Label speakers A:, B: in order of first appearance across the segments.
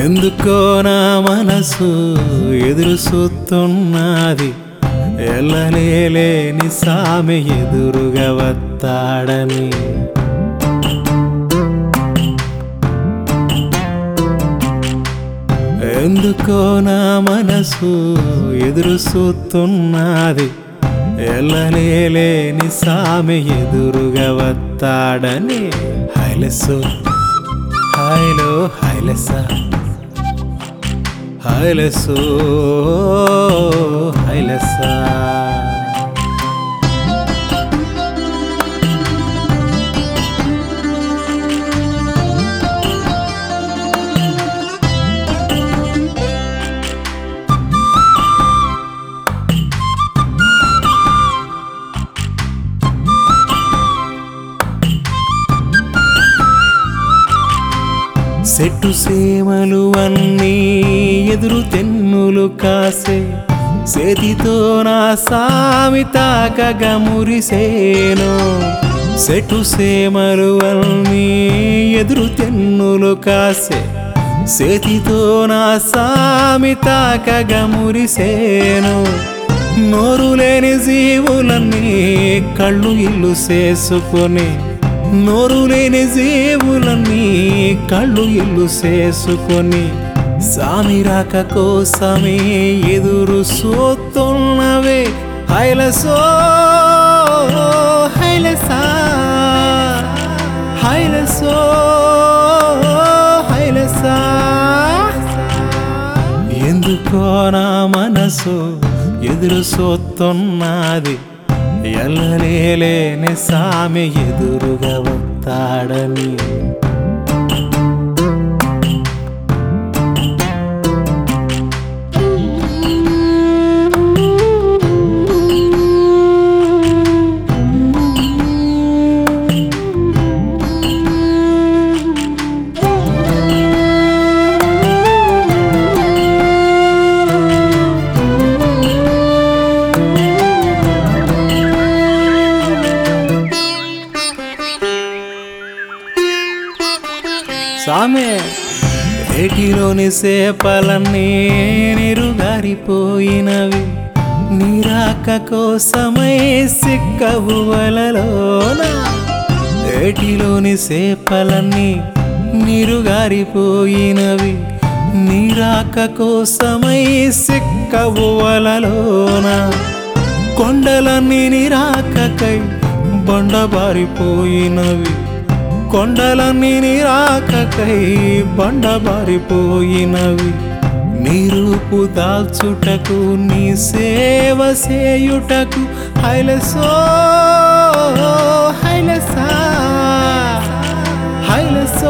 A: ఎందుకో నా మనసు ఎదురు చూస్తున్నది ఎల్లలేని సామె ఎదురుగా వస్తాడని ఎందుకో నా మనసు ఎదురు చూస్తున్నది ఎల్లలేని సామె ఎదురుగా వస్తాడని హైలెస్సు హైలో హైలెస్స హైలెస్సు హైలెస్స చెట్టు సేమలు అన్నీ ఎదురు తెన్నులు కాసే చేతితో నా సామి తాకగా మురిసేను చెట్టు సేమలు అన్నీ ఎదురు తెన్నులు కాసే చేతితో నా సామి తాకగా మురిసేను నోరు లేని జీవులన్నీ కళ్ళు ఇల్లు చేసుకొని నోరు లేని జీవులన్నీ కళ్ళు ఇల్లు చేసుకొని సామి రాక కోసమే ఎదురు సోతున్నవే హైలసో హైలసా హైలసో హైలసా ఎందుకో నా మనసు ఎదురు సోతున్నది ఎల్లలేని సామె ఎదురుగా వస్తాడని సామె ఏటిలోని సేపలన్నీ నిరుగారిపోయినవి నీరాక కోసమై సిక్కవు వలలోన ఏటిలోని సేపలన్నీ నిరుగారిపోయినవి నీరాక కోసమై సిక్కవు వలలోన కొండలన్నీ నిరాకకై బండబారిపోయినవి కొండలన్నీ నిరాకకై బండబారిపోయినవి నీరూపు దాల్చుటకు నీ సేవ సేయుటకు హైలసో హైలసా హైలసో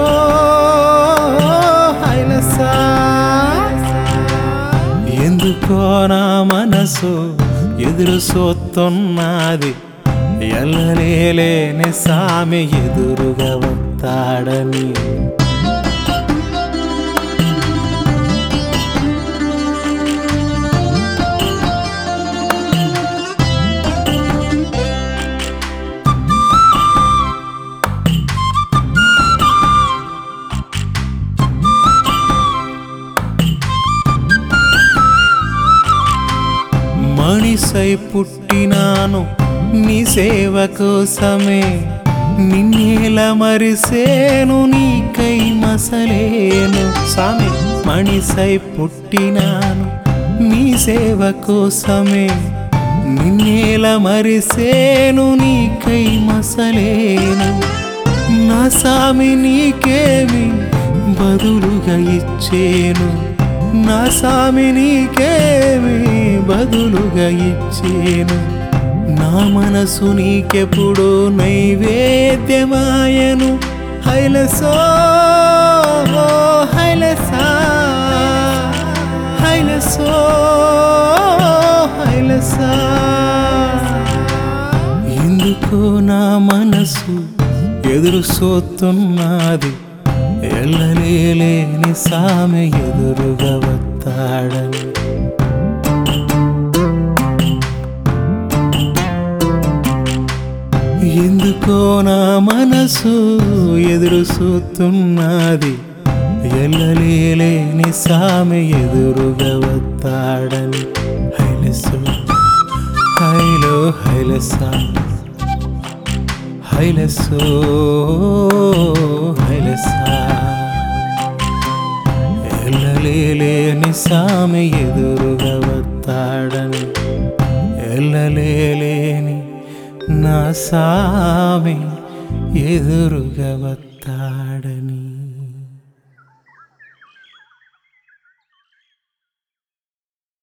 A: హైలసా ఎందుకో నా మనసు ఎదురు సోతున్నది ఎల్లలేని సామె ఎదురుగా వస్తాడని మనిషై పుట్టినాను నీ సేవ కోసమే నిన్నేల మరిసేను నీకై మసలేను స్వామి మనిషై పుట్టినాను నీ సేవ కోసమే నిన్నేల మరిసేను నీకై మసలేను నా సామి నీకేమి బదులుగా ఇచ్చేను నా సామి నీకేమి బదులుగా ఇచ్చేను నా మనసు నీకెప్పుడు నైవేద్యమాయను హైలసో హైలసా హైలసో హైలసా ఎందుకో నా మనసు ఎదురు సోతున్నది ఎల్లలేని సామె ఎదురుగా వస్తాడని ఎందుకో నా మనసు ఎదురు చూస్తున్నది ఎల్లలేని సామె ఎదురుగా వస్తాడని హైలెస్సు హైలో హైలెస్సా హైలెస్సో హైలెస్సా ఎల్లలేని సామె ఎదురుగా వస్తాడని ఎల్లలేని నా సామె ఎదురుగా వస్తాడని